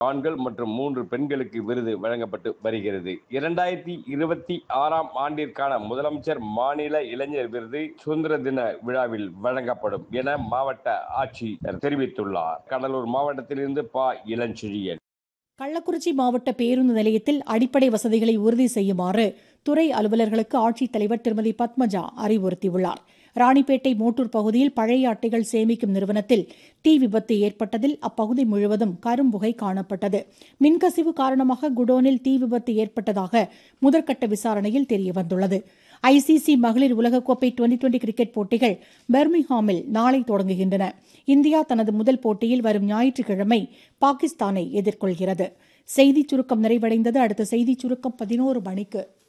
ஆண்கள் மற்றும் மூன்று பெண்களுக்கு விருது வழங்கப்பட்டு வருகிறது இரண்டாயிரத்தி இருபத்தி ஆறாம் ஆண்டிற்கான முதலமைச்சர் மாநில இளைஞர் விருது சுதந்திர தின விழாவில் வழங்கப்படும் என மாவட்ட ஆட்சியர் தெரிவித்துள்ளார் கடலூர் மாவட்டத்திலிருந்து பா இளஞ்செழியன் கள்ளக்குறிச்சி மாவட்ட பேருந்து நிலையத்தில் அடிப்படை வசதிகளை உறுதி செய்யுமாறு துறை அலுவலர்களுக்கு ஆட்சித்தலைவர் திருமதி பத்மஜா அறிவுறுத்தியுள்ளார் ராணிப்பேட்டை மோட்டூர் பகுதியில் பழைய அட்டைகள் சேமிக்கும் நிறுவனத்தில் தீ விபத்து ஏற்பட்டதில் அப்பகுதி முழுவதும் கரும்புகை காணப்பட்டது மின்கசிவு காரணமாக குடோனில் தீ விபத்து ஏற்பட்டதாக முதற்கட்ட விசாரணையில் தெரியவந்துள்ளது ஐசிசி மகளிர் உலகக்கோப்பை டுவெண்டி டுவெண்டி கிரிக்கெட் போட்டிகள் பெர்மிங்ஹாமில் நாளை தொடங்குகின்றன இந்தியா தனது முதல் போட்டியில் வரும் ஞாயிற்றுக்கிழமை பாகிஸ்தானை எதிர்கொள்கிறது செய்திச் சுருக்கம் நிறைவடைந்தது அடுத்த செய்திச் சுருக்கம் பதினோரு மணிக்கு